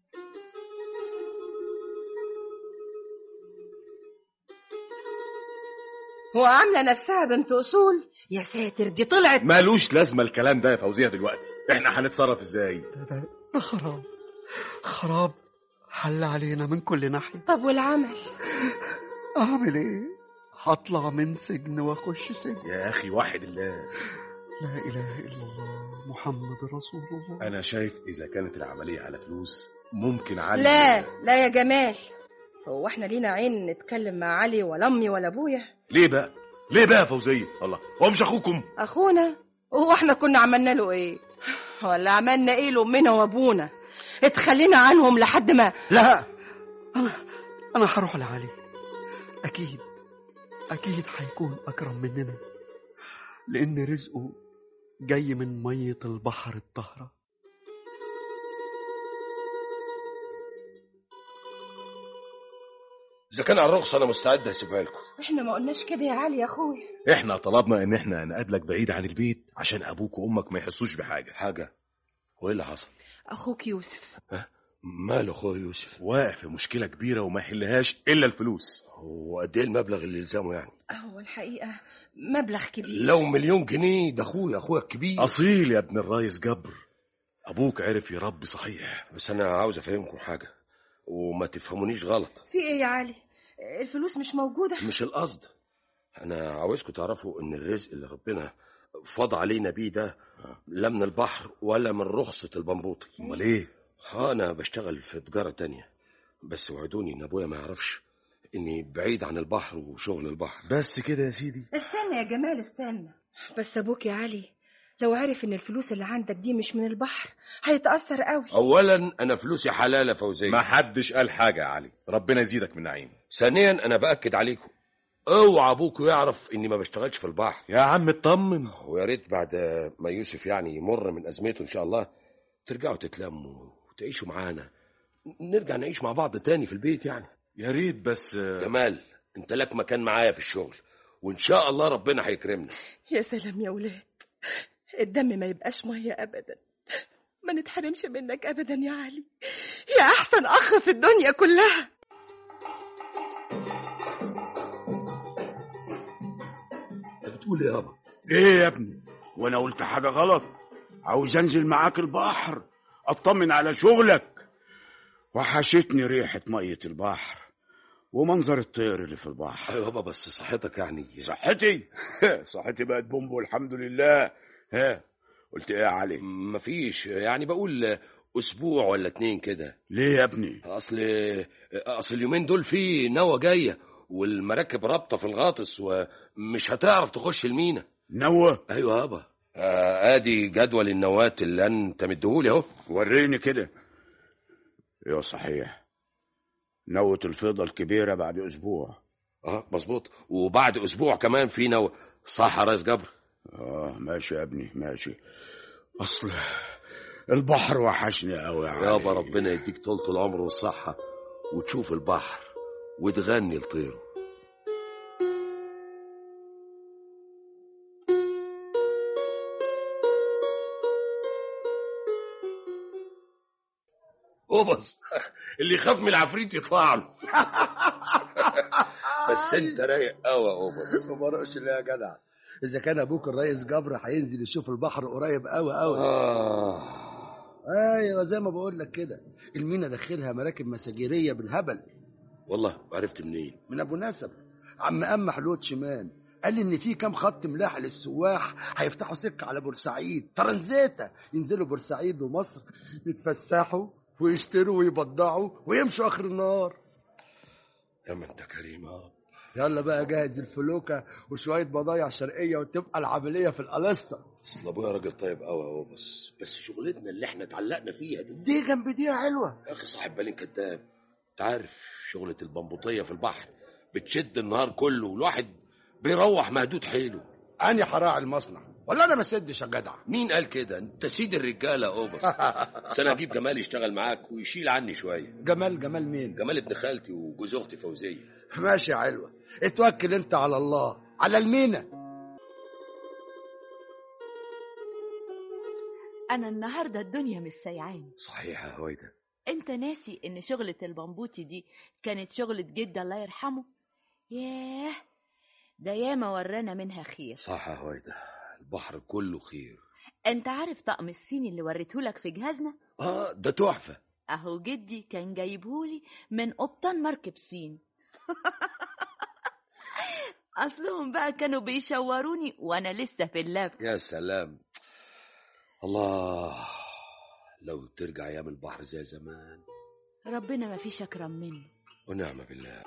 هو عاملة نفسها بنت أصول يا ساتر دي طلعت مالوش لازمه الكلام ده يا فوزيه دلوقتي احنا هنتصرف ازاي ده, ده, ده خراب خراب حل علينا من كل ناحية طب والعمل اعمل ايه هطلع من سجن واخش سجن يا اخي واحد الله لا اله الا الله محمد رسول الله انا شايف اذا كانت العمليه على فلوس ممكن علي لا لا يا جمال هو احنا لينا عين نتكلم مع علي ولا امي ولا ابويا ليه بقى ليه بقى يا فوزيه الله هو مش اخوكم اخونا هو احنا كنا عملنا له ايه ولا عملنا ايه لامنا وابونا اتخلينا عنهم لحد ما لا انا انا هروح لعلي اكيد اكيد هيكون اكرم مننا لان رزقه جاي من ميه البحر الطاهره اذا كان على الرخصه انا مستعد هسيبها لكم احنا ما قلناش كده يا علي يا اخويا احنا طلبنا ان احنا نقابلك بعيد عن البيت عشان ابوك وامك ما يحسوش بحاجه حاجه وايه اللي حصل اخوك يوسف ماله اخويا يوسف واقع في مشكله كبيره وما يحلهاش الا الفلوس هو قد ايه المبلغ اللي يلزمه يعني هو الحقيقة مبلغ كبير لو مليون جنيه ده اخويا اخويا الكبير اصيل يا ابن الريس جبر ابوك عرف يربي صحيح بس انا عاوز افهمكم حاجه وما تفهمونيش غلط في ايه يا علي الفلوس مش موجودة مش القصد انا عاوزكم تعرفوا ان الرزق اللي ربنا فاض علينا بيه ده لا من البحر ولا من رخصة البنبوطي امال ايه ها انا بشتغل في تجارة تانية بس وعدوني ان ابويا ما يعرفش اني بعيد عن البحر وشغل البحر بس كده يا سيدي استنى يا جمال استنى بس ابوك يا علي لو عرف ان الفلوس اللي عندك دي مش من البحر هيتأثر قوي اولا انا فلوسي حلالة فوزية ما حدش قال حاجه يا علي ربنا يزيدك من نعيم ثانيا انا باكد عليكم اوعى ابوكوا يعرف اني ما بشتغلش في البحر يا عم اطمن ويا ريت بعد ما يوسف يعني يمر من ازمته ان شاء الله ترجعوا تتلموا وتعيشوا معانا نرجع نعيش مع بعض تاني في البيت يعني يا ريت بس جمال انت لك مكان معايا في الشغل وان شاء الله ربنا هيكرمنا يا سلام يا ولاد الدم ما يبقاش ميه ابدا ما نتحرمش منك ابدا يا علي يا احسن اخ في الدنيا كلها انت بتقول ايه يابا ايه يا ابني وانا قلت حاجه غلط عاوز انزل معاك البحر اطمن على شغلك وحشتني ريحه ميه البحر ومنظر الطير اللي في البحر ايوه يابا بس صحتك يعني صحتي صحتي بقت بومبو الحمد لله ها قلت ايه يا علي مفيش يعني بقول اسبوع ولا اتنين كده ليه يا ابني اصل اصل اليومين دول في نوى جايه والمراكب رابطه في الغاطس ومش هتعرف تخش المينا نوى ايوه يابا آه ادي جدول النوات اللي انت مديهولي اهو وريني كده ايوه صحيح نوة الفيضة الكبيرة بعد أسبوع اه مظبوط وبعد أسبوع كمان في نوة صح يا ريس جبر اه ماشي يا ابني ماشي أصل البحر وحشني قوي يا يابا ربنا يديك طولة العمر والصحة وتشوف البحر وتغني لطيره اوبس اللي يخاف من العفريت يطلع له بس انت رايق قوي يا اوبس ما مرقش ليه يا جدع اذا كان ابوك الريس جبر هينزل يشوف البحر قريب قوي قوي آه. ايوه زي ما بقول لك كده المينا داخلها مراكب مساجيريه بالهبل والله عرفت منين من ابو نسب عم ام حلوت شمال قال لي ان في كام خط ملاح للسواح هيفتحوا سكه على بورسعيد ترانزيتا ينزلوا بورسعيد ومصر يتفسحوا ويشتروا ويبضعوا ويمشوا اخر النهار يا ما انت كريم اه يلا بقى جهز الفلوكه وشويه بضايع شرقيه وتبقى العمليه في الالستا اصل ابويا راجل طيب قوي اهو بس بس شغلتنا اللي احنا اتعلقنا فيها دي دي جنب دي حلوه يا اخي صاحب بالين كداب انت عارف شغله البنبوطيه في البحر بتشد النهار كله والواحد بيروح مهدود حيله اني حراعي المصنع ولا انا ما سدش يا جدع مين قال كده انت سيد الرجاله اوبس بس انا هجيب جمال يشتغل معاك ويشيل عني شويه جمال جمال مين جمال ابن خالتي وجوز اختي فوزيه ماشي يا علوه اتوكل انت على الله على المينا انا النهارده الدنيا مش سايعاني صحيح يا هويدا انت ناسي ان شغلة البنبوتي دي كانت شغلة جدي الله يرحمه ياه ده ياما ورانا منها خير صح يا هويدا البحر كله خير انت عارف طقم الصيني اللي وريتهولك في جهازنا اه ده تحفه اهو جدي كان جايبهولي من قبطان مركب صين اصلهم بقى كانوا بيشوروني وانا لسه في اللف يا سلام الله لو ترجع ايام البحر زي زمان ربنا ما فيش اكرم منه ونعم بالله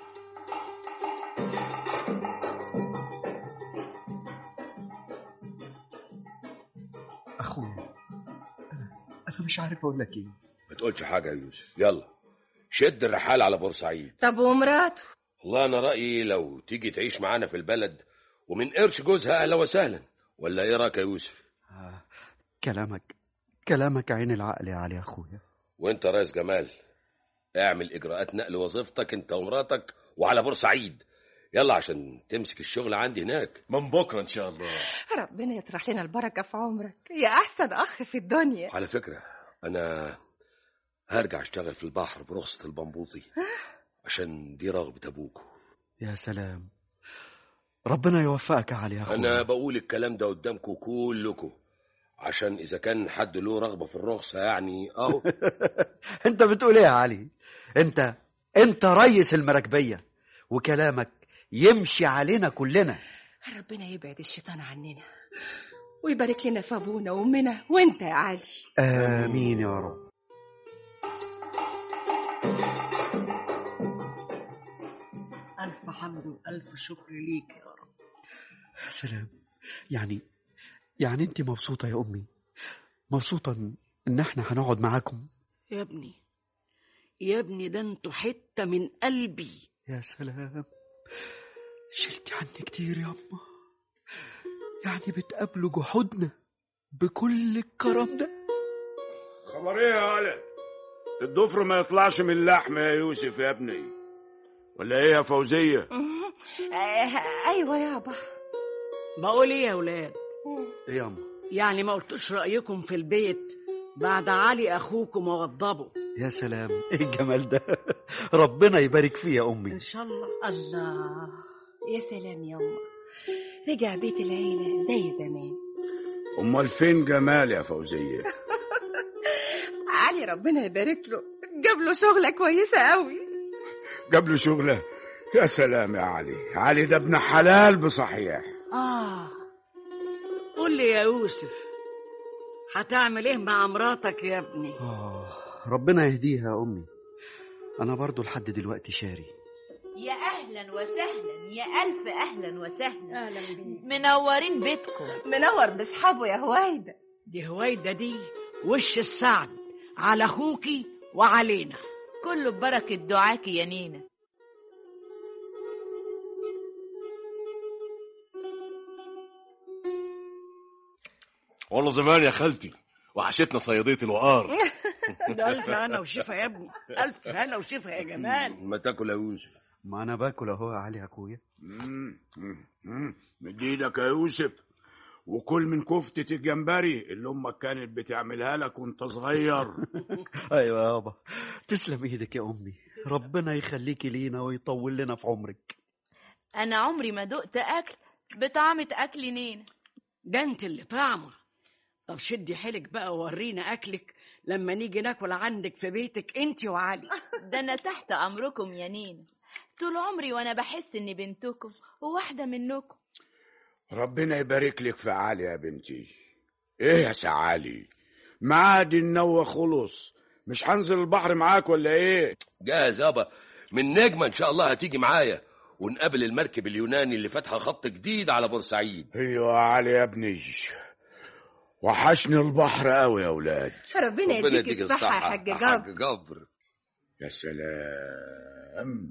اخويا انا انا مش عارف اقول لك ايه ما تقولش حاجه يا يوسف يلا شد الرحال على بورسعيد طب ومراته والله انا رايي لو تيجي تعيش معانا في البلد ومن قرش جوزها اهلا وسهلا ولا ايه رايك يا يوسف آه. كلامك كلامك عين العقل يا علي يا اخويا وانت يا ريس جمال اعمل اجراءات نقل وظيفتك انت ومراتك وعلى بورسعيد يلا عشان تمسك الشغل عندي هناك من بكره ان شاء الله ربنا يطرح لنا البركه في عمرك يا احسن اخ في الدنيا على فكره انا هرجع اشتغل في البحر برخصة البنبوطي عشان دي رغبة ابوكوا يا سلام ربنا يوفقك يا علي يا اخويا انا بقول الكلام ده قدامكم كلكم عشان اذا كان حد له رغبة في الرخصة يعني اهو انت بتقول ايه يا علي انت انت ريس المراكبيه وكلامك يمشي علينا كلنا ربنا يبعد الشيطان عننا ويبارك لنا في ابونا وامنا وانت يا علي امين يا رب ألف حمد وألف شكر ليك يا رب يا سلام يعني يعني انت مبسوطه يا امي مبسوطه ان احنا هنقعد معاكم يا ابني يا ابني ده انتوا حتة من قلبي يا سلام شلتي عني كتير يا أما يعني بتقابلوا جحودنا بكل الكرم ده خبر ايه يا ولد الضفر ما يطلعش من اللحم يا يوسف يا ابني ولا ايه يا فوزيه ايوه يابا بقول ايه يا ولاد ايه يا أما يعني ما قلتوش رايكم في البيت بعد علي اخوكم وغضبه يا سلام ايه الجمال ده ربنا يبارك فيه يا امي ان شاء الله الله يا سلام يا أمه رجع بيت العيلة زي زمان امال فين جمال يا فوزيه علي ربنا يبارك له جاب له شغلة كويسة قوي جاب له شغله يا سلام يا علي علي ده ابن حلال بصحيح اه قول لي يا يوسف هتعمل ايه مع مراتك يا ابني آه ربنا يهديها يا امي انا برضو لحد دلوقتي شاري يا اهلا وسهلا يا الف اهلا وسهلا اهلا بيك منورين بيتكم منور باصحابه يا هويدا دي هويدا دي وش السعد على اخوكي وعلينا كله ببركه دعاكي يا نينا والله زمان يا خالتي وحشتنا صيادية الوقار ده الف هنا وشفا يا ابني الف هنا وشفا يا جمال ما تاكل يا يوسف ما انا باكل اهو يا علي يا اخويا مم، مم، مم. مد ايدك يا يوسف وكل من كفتة الجمبري اللي امك كانت بتعملها لك وانت صغير ايوه يابا تسلم ايدك يا امي ربنا يخليكي لينا ويطول لنا في عمرك انا عمري ما دقت اكل بطعمة اكل نينا ده انت اللي طعمه طب شدي حيلك بقى وورينا اكلك لما نيجي ناكل عندك في بيتك انت وعلي ده انا تحت امركم يا نينا طول عمري وانا بحس اني بنتكم وواحده منكم ربنا يبارك لك في علي يا بنتي ايه يا سعالي معاد النوى خلص مش هنزل البحر معاك ولا ايه جاهز يابا من نجمة ان شاء الله هتيجي معايا ونقابل المركب اليوناني اللي فاتحه خط جديد على بورسعيد ايوه يا علي يا ابني وحشني البحر قوي يا اولاد ربنا يديك الصحة يا حاج جاب حاج جبر يا سلام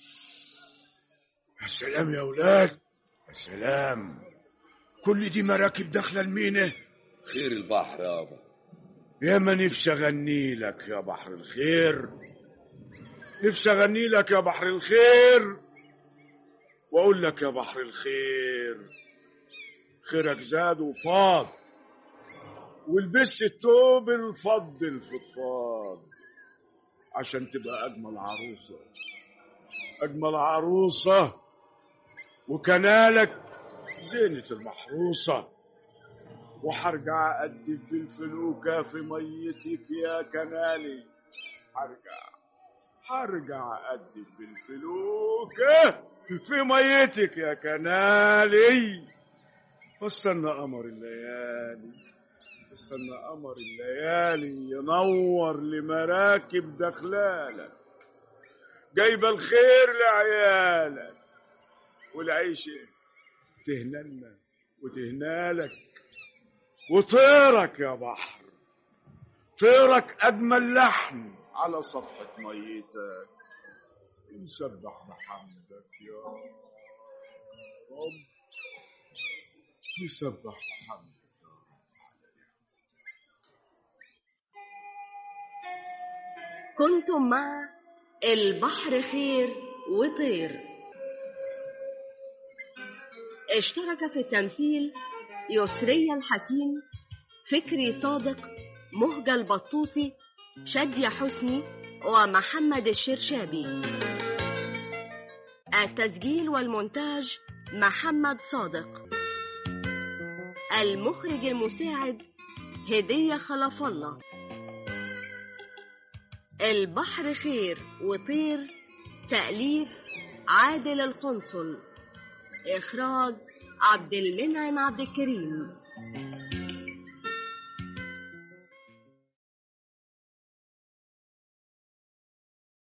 يا سلام يا اولاد يا سلام كل دي مراكب داخله المينا خير البحر يابا يا ما نفسي اغني لك يا بحر الخير نفسي اغني لك يا بحر الخير واقول لك يا بحر الخير خيرك زاد وفاض ولبست التوب الفض الفضفاض عشان تبقى اجمل عروسه اجمل عروسه وكنالك زينة المحروسة وحرجع أدب بالفلوكة في ميتك يا كنالي حرجع حرجع أدب بالفلوكة في ميتك يا كنالي واستنى قمر الليالي استنى قمر الليالي ينور لمراكب دخلالك جايبه الخير لعيالك والعيشه تهنلنا وتهنالك وطيرك يا بحر طيرك أجمل لحن على صفحة ميتك نسبح بحمدك يا رب نسبح بحمدك كنتم مع البحر خير وطير اشترك في التمثيل يسرية الحكيم فكري صادق مهجة البطوطي شادية حسني ومحمد الشرشابي التسجيل والمونتاج محمد صادق المخرج المساعد هدية خلف الله البحر خير وطير تأليف عادل القنصل إخراج عبد المنعم عبد الكريم